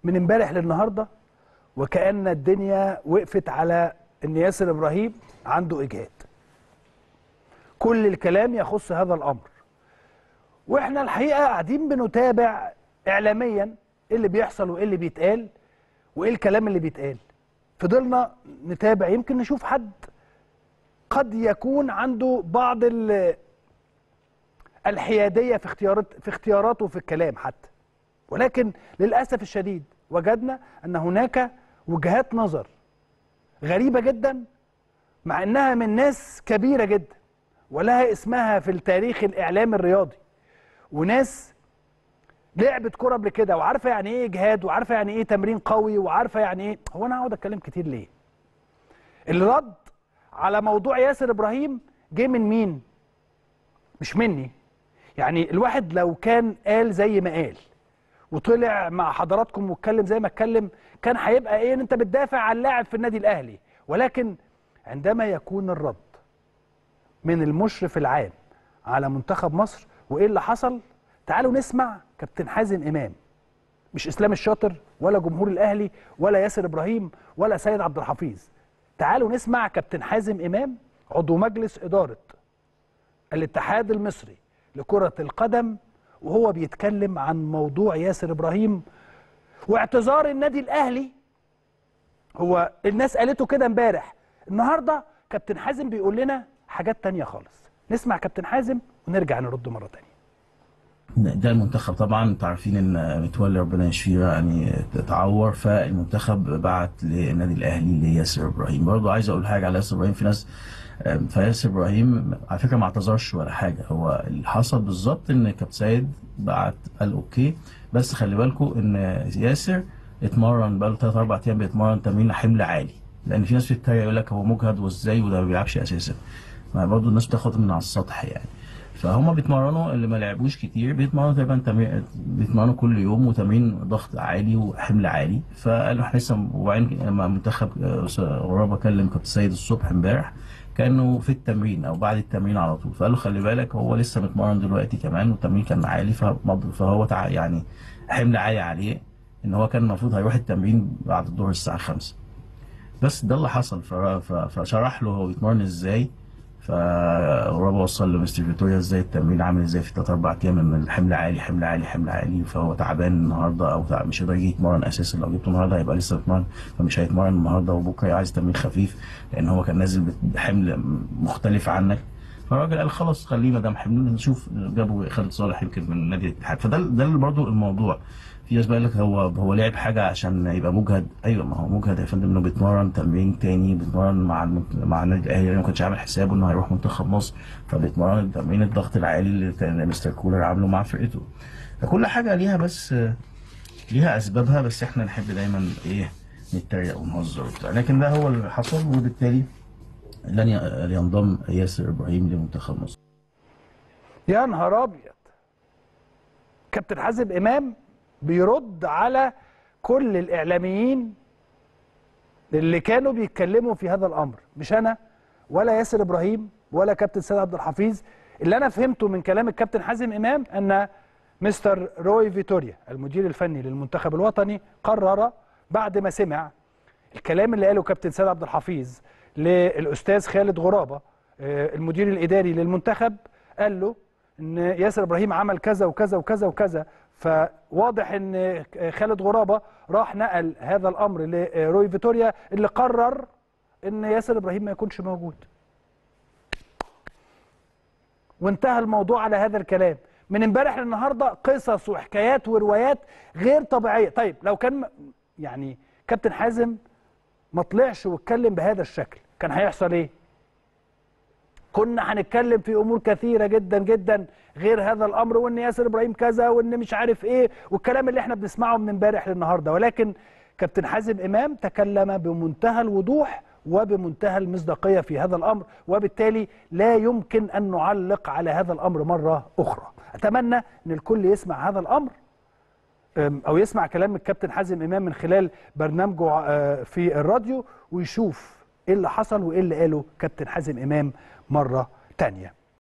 من امبارح للنهارده وكأن الدنيا وقفت على ان ياسر ابراهيم عنده اجهاد كل الكلام يخص هذا الامر واحنا الحقيقه قاعدين بنتابع اعلاميا ايه اللي بيحصل وايه اللي بيتقال وايه الكلام اللي بيتقال فضلنا نتابع يمكن نشوف حد قد يكون عنده بعض ال- الحياديه في اختيارات في اختياراته في الكلام حتى ولكن للاسف الشديد وجدنا ان هناك وجهات نظر غريبه جدا مع انها من ناس كبيره جدا ولها اسمها في التاريخ الاعلام الرياضي وناس لعبت كوره قبل كده وعارفه يعني ايه اجهاد وعارفه يعني ايه تمرين قوي وعارفه يعني ايه هو انا هقعد اتكلم كتير ليه الرد على موضوع ياسر ابراهيم جه من مين مش مني يعني الواحد لو كان قال زي ما قال وطلع مع حضراتكم واتكلم زي ما اتكلم كان هيبقى ايه ان انت بتدافع عن لاعب في النادي الاهلي ولكن عندما يكون الرد من المشرف العام على منتخب مصر وايه اللي حصل تعالوا نسمع كابتن حازم امام مش اسلام الشاطر ولا جمهور الاهلي ولا ياسر ابراهيم ولا سيد عبد الحفيظ تعالوا نسمع كابتن حازم امام عضو مجلس اداره الاتحاد المصري لكره القدم وهو بيتكلم عن موضوع ياسر ابراهيم واعتذار النادي الاهلي هو الناس قالته كده امبارح النهارده كابتن حازم بيقول لنا حاجات تانية خالص نسمع كابتن حازم ونرجع نرد مره تانية ده المنتخب طبعا انتوا عارفين ان متولي ربنا يشفيه يعني اتعور فالمنتخب بعت للنادي الاهلي لياسر ابراهيم برضه عايز اقول حاجه على ياسر ابراهيم في ناس آم، فياسر ابراهيم على فكره ما اعتذرش ولا حاجه هو اللي حصل بالظبط ان كابتن سيد بعت قال اوكي بس خلي بالكم ان ياسر اتمرن بقاله 3 4 ايام بيتمرن تمرين حمل عالي لان في ناس بتتريق يقول لك هو مجهد وازاي وده ما بيلعبش اساسا ما برضه الناس بتاخد من على السطح يعني فهم بيتمرنوا اللي ما لعبوش كتير بيتمرنوا تقريبا تمرين بيتمرنوا كل يوم وتمرين ضغط عالي وحمل عالي فقالوا احنا لسه وبعدين لما منتخب آه، غرابه كلم كابتن سيد الصبح امبارح كانه في التمرين او بعد التمرين على طول فقالوا خلي بالك هو لسه متمرن دلوقتي كمان والتمرين كان عالي فمض- فهو تع- يعني حمل عالي عليه ان هو كان المفروض هيروح التمرين بعد الظهر الساعه 5 بس ده اللي حصل ف- ف- فشرح له هو بيتمرن ازاي فغرابة وصل لمستر فيتوريا ازاي التمرين عامل ازاي في 3 4 ايام ان الحمل عالي حمل عالي حمل عالي فهو تعبان النهارده او تع- مش هيقدر يجي يتمرن اساسا لو جبته النهارده هيبقى لسه بيتمرن فمش هيتمرن النهارده وبكره عايز تمرين خفيف لان هو كان نازل بحمل مختلف عنك فالراجل قال خلاص خليه ما دام حمل نشوف جابوا خالد صالح يمكن من نادي الاتحاد فده ده اللي برضه الموضوع في ناس بقى لك هو هو لعب حاجه عشان يبقى مجهد ايوه ما هو مجهد يا فندم انه بيتمرن تمرين تاني بيتمرن مع المنت... مع النادي الاهلي يعني ما كانش عامل حسابه انه هيروح منتخب مصر فبيتمرن تمرين الضغط العالي اللي كان مستر كولر عامله مع فرقته فكل حاجه ليها بس ليها اسبابها بس احنا نحب دايما ايه نتريق ونهزر وبتاع لكن ده هو اللي حصل وبالتالي لن ي- ينضم ياسر ابراهيم لمنتخب مصر يا نهار ابيض كابتن حازم امام بيرد على كل الاعلاميين اللي كانوا بيتكلموا في هذا الامر مش انا ولا ياسر ابراهيم ولا كابتن سيد عبد الحفيظ اللي انا فهمته من كلام الكابتن حازم امام ان مستر روي فيتوريا المدير الفني للمنتخب الوطني قرر بعد ما سمع الكلام اللي قاله كابتن سيد عبد الحفيظ للاستاذ خالد غرابه آه، المدير الاداري للمنتخب قال له ان ياسر ابراهيم عمل كذا وكذا وكذا وكذا فواضح ان خالد غرابه راح نقل هذا الامر لروي فيتوريا اللي قرر ان ياسر ابراهيم ما يكونش موجود وانتهى الموضوع على هذا الكلام من امبارح للنهارده قصص وحكايات وروايات غير طبيعيه طيب لو كان م- يعني كابتن حازم ما طلعش واتكلم بهذا الشكل كان هيحصل ايه كنا هنتكلم في امور كثيره جدا جدا غير هذا الامر وان ياسر ابراهيم كذا وان مش عارف ايه والكلام اللي احنا بنسمعه من امبارح للنهارده ولكن كابتن حازم امام تكلم بمنتهى الوضوح وبمنتهى المصداقيه في هذا الامر وبالتالي لا يمكن ان نعلق على هذا الامر مره اخرى اتمنى ان الكل يسمع هذا الامر أم، او يسمع كلام الكابتن حازم امام من خلال برنامجه آه، في الراديو ويشوف ايه اللي حصل وايه اللي قاله كابتن حازم امام مره تانية